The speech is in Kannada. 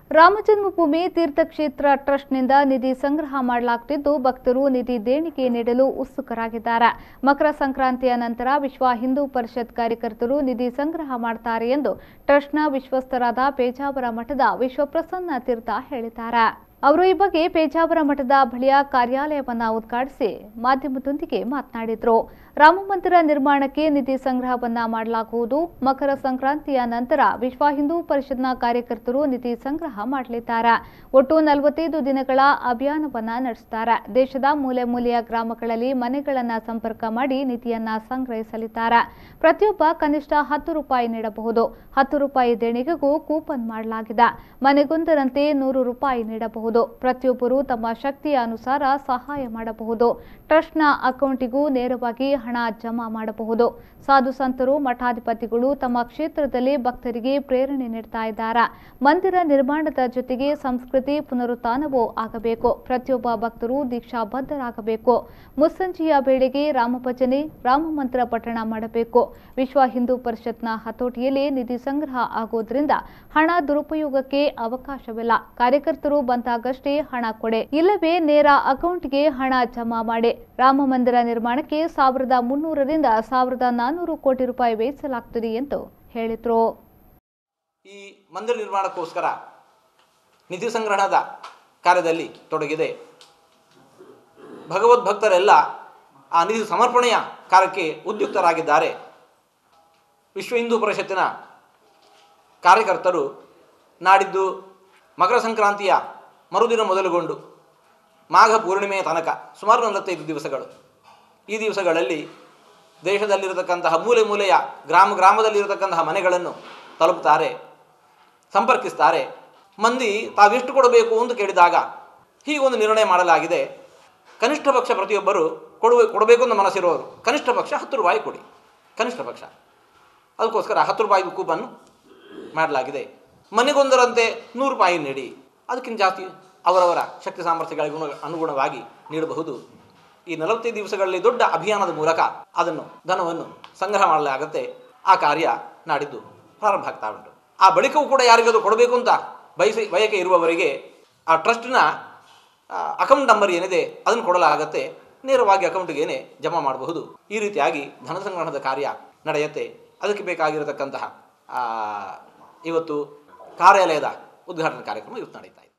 ರಾಮಜನ್ಮಭೂಮಿ ತೀರ್ಥಕ್ಷೇತ್ರ ಟ್ರಸ್ಟ್ನಿಂದ ನಿಧಿ ಸಂಗ್ರಹ ಮಾಡಲಾಗುತ್ತಿದ್ದು ಭಕ್ತರು ನಿಧಿ ದೇಣಿಗೆ ನೀಡಲು ಉತ್ಸುಕರಾಗಿದ್ದಾರೆ ಮಕರ ಸಂಕ್ರಾಂತಿಯ ನಂತರ ವಿಶ್ವ ಹಿಂದೂ ಪರಿಷತ್ ಕಾರ್ಯಕರ್ತರು ನಿಧಿ ಸಂಗ್ರಹ ಮಾಡ್ತಾರೆ ಎಂದು ಟ್ರಸ್ಟ್ನ ವಿಶ್ವಸ್ತರಾದ ಪೇಜಾವರ ಮಠದ ವಿಶ್ವಪ್ರಸನ್ನ ತೀರ್ಥ ಹೇಳಿದ್ದಾರೆ ಅವರು ಈ ಬಗ್ಗೆ ಪೇಜಾವರ ಮಠದ ಬಳಿಯ ಕಾರ್ಯಾಲಯವನ್ನ ಉದ್ಘಾಟಿಸಿ ಮಾಧ್ಯಮದೊಂದಿಗೆ ಮಾತನಾಡಿದರು ರಾಮ ಮಂದಿರ ನಿರ್ಮಾಣಕ್ಕೆ ನಿಧಿ ಸಂಗ್ರಹವನ್ನ ಮಾಡಲಾಗುವುದು ಮಕರ ಸಂಕ್ರಾಂತಿಯ ನಂತರ ವಿಶ್ವ ಹಿಂದೂ ಪರಿಷತ್ನ ಕಾರ್ಯಕರ್ತರು ನಿಧಿ ಸಂಗ್ರಹ ಮಾಡಲಿದ್ದಾರೆ ಒಟ್ಟು ನಲವತ್ತೈದು ದಿನಗಳ ಅಭಿಯಾನವನ್ನ ನಡೆಸುತ್ತಾರೆ ದೇಶದ ಮೂಲೆ ಮೂಲೆಯ ಗ್ರಾಮಗಳಲ್ಲಿ ಮನೆಗಳನ್ನ ಸಂಪರ್ಕ ಮಾಡಿ ನಿಧಿಯನ್ನ ಸಂಗ್ರಹಿಸಲಿದ್ದಾರೆ ಪ್ರತಿಯೊಬ್ಬ ಕನಿಷ್ಠ ಹತ್ತು ರೂಪಾಯಿ ನೀಡಬಹುದು ಹತ್ತು ರೂಪಾಯಿ ದೇಣಿಗೆಗೂ ಕೂಪನ್ ಮಾಡಲಾಗಿದೆ ಮನೆಗೊಂದರಂತೆ ನೂರು ರೂಪಾಯಿ ನೀಡಬಹುದು ಪ್ರತಿಯೊಬ್ಬರು ತಮ್ಮ ಶಕ್ತಿಯ ಅನುಸಾರ ಸಹಾಯ ಮಾಡಬಹುದು ಟ್ರಸ್ಟ್ನ ಅಕೌಂಟಿಗೂ ನೇರವಾಗಿ ಹಣ ಜಮಾ ಮಾಡಬಹುದು ಸಾಧು ಸಂತರು ಮಠಾಧಿಪತಿಗಳು ತಮ್ಮ ಕ್ಷೇತ್ರದಲ್ಲಿ ಭಕ್ತರಿಗೆ ಪ್ರೇರಣೆ ನೀಡ್ತಾ ಇದ್ದಾರೆ ಮಂದಿರ ನಿರ್ಮಾಣದ ಜೊತೆಗೆ ಸಂಸ್ಕೃತಿ ಪುನರುತ್ಥಾನವೂ ಆಗಬೇಕು ಪ್ರತಿಯೊಬ್ಬ ಭಕ್ತರು ದೀಕ್ಷಾಬದ್ಧರಾಗಬೇಕು ಮುಸ್ಸಂಜೆಯ ವೇಳೆಗೆ ರಾಮಭಜನೆ ರಾಮ ಮಂತ್ರ ಪಠಣ ಮಾಡಬೇಕು ವಿಶ್ವ ಹಿಂದೂ ಪರಿಷತ್ನ ಹತೋಟಿಯಲ್ಲಿ ನಿಧಿ ಸಂಗ್ರಹ ಆಗೋದ್ರಿಂದ ಹಣ ದುರುಪಯೋಗಕ್ಕೆ ಅವಕಾಶವಿಲ್ಲ ಕಾರ್ಯಕರ್ತರು ಬಂದಾಗಷ್ಟೇ ಹಣ ಕೊಡೆ ಇಲ್ಲವೇ ನೇರ ಅಕೌಂಟ್ಗೆ ಹಣ ಜಮಾ ಮಾಡಿ ರಾಮ ಮಂದಿರ ನಿರ್ಮಾಣಕ್ಕೆ ಸಾವಿರದ ಮುನ್ನೂರರಿಂದ ಸಾವಿರದ ನಾನ್ನೂರು ಕೋಟಿ ರೂಪಾಯಿ ವ್ಯಯಿಸಲಾಗುತ್ತದೆ ಎಂದು ಹೇಳಿದರು ಈ ಮಂದಿರ ನಿರ್ಮಾಣಕ್ಕೋಸ್ಕರ ನಿಧಿ ಸಂಗ್ರಹಣದ ಕಾರ್ಯದಲ್ಲಿ ತೊಡಗಿದೆ ಭಗವದ್ಭಕ್ತರೆಲ್ಲ ಆ ನಿಧಿ ಸಮರ್ಪಣೆಯ ಕಾರ್ಯಕ್ಕೆ ಉದ್ಯುಕ್ತರಾಗಿದ್ದಾರೆ ವಿಶ್ವ ಹಿಂದೂ ಪರಿಷತ್ತಿನ ಕಾರ್ಯಕರ್ತರು ನಾಡಿದ್ದು ಮಕರ ಸಂಕ್ರಾಂತಿಯ ಮರುದಿನ ಮೊದಲುಗೊಂಡು ಮಾಘ ಪೂರ್ಣಿಮೆಯ ತನಕ ಸುಮಾರು ನಲವತ್ತೈದು ದಿವಸಗಳು ಈ ದಿವಸಗಳಲ್ಲಿ ದೇಶದಲ್ಲಿರತಕ್ಕಂತಹ ಮೂಲೆ ಮೂಲೆಯ ಗ್ರಾಮ ಗ್ರಾಮದಲ್ಲಿರತಕ್ಕಂತಹ ಮನೆಗಳನ್ನು ತಲುಪುತ್ತಾರೆ ಸಂಪರ್ಕಿಸ್ತಾರೆ ಮಂದಿ ತಾವೆಷ್ಟು ಕೊಡಬೇಕು ಅಂತ ಕೇಳಿದಾಗ ಹೀಗೊಂದು ನಿರ್ಣಯ ಮಾಡಲಾಗಿದೆ ಕನಿಷ್ಠ ಪಕ್ಷ ಪ್ರತಿಯೊಬ್ಬರು ಕೊಡುವ ಕೊಡಬೇಕು ಅಂತ ಮನಸ್ಸಿರೋರು ಕನಿಷ್ಠ ಪಕ್ಷ ಹತ್ತು ರೂಪಾಯಿ ಕೊಡಿ ಕನಿಷ್ಠ ಪಕ್ಷ ಅದಕ್ಕೋಸ್ಕರ ಹತ್ತು ರೂಪಾಯಿ ಕೂಪನ್ ಮಾಡಲಾಗಿದೆ ಮನೆಗೊಂದರಂತೆ ನೂರು ರೂಪಾಯಿ ನೀಡಿ ಅದಕ್ಕಿಂತ ಜಾಸ್ತಿ ಅವರವರ ಶಕ್ತಿ ಸಾಮರ್ಥ್ಯಗಳಿಗೆ ಅನು- ಅನುಗುಣವಾಗಿ ನೀಡಬಹುದು ಈ ನಲವತ್ತೈದು ದಿವಸಗಳಲ್ಲಿ ದೊಡ್ಡ ಅಭಿಯಾನದ ಮೂಲಕ ಅದನ್ನು ಧನವನ್ನು ಸಂಗ್ರಹ ಮಾಡಲಾಗುತ್ತೆ ಆ ಕಾರ್ಯ ನಾಡಿದ್ದು ಪ್ರಾರಂಭ ಆಗ್ತಾ ಉಂಟು ಆ ಬಳಿಕವೂ ಕೂಡ ಯಾರಿಗಾದರೂ ಕೊಡಬೇಕು ಅಂತ ಬಯಸಿ ಬಯಕೆ ಇರುವವರಿಗೆ ಆ ಟ್ರಸ್ಟ್ನ ಅಕೌಂಟ್ ನಂಬರ್ ಏನಿದೆ ಅದನ್ನು ಕೊಡಲಾಗತ್ತೆ ನೇರವಾಗಿ ಅಕೌಂಟ್ಗೇನೆ ಜಮಾ ಮಾಡಬಹುದು ಈ ರೀತಿಯಾಗಿ ಧನ ಸಂಗ್ರಹಣದ ಕಾರ್ಯ ನಡೆಯುತ್ತೆ ಅದಕ್ಕೆ ಬೇಕಾಗಿರತಕ್ಕಂತಹ ಆ, ಇವತ್ತು ಕಾರ್ಯಾಲಯದ ಉದ್ಘಾಟನಾ ಕಾರ್ಯಕ್ರಮ ಇವತ್ತು ನಡೀತಾ ಇದೆ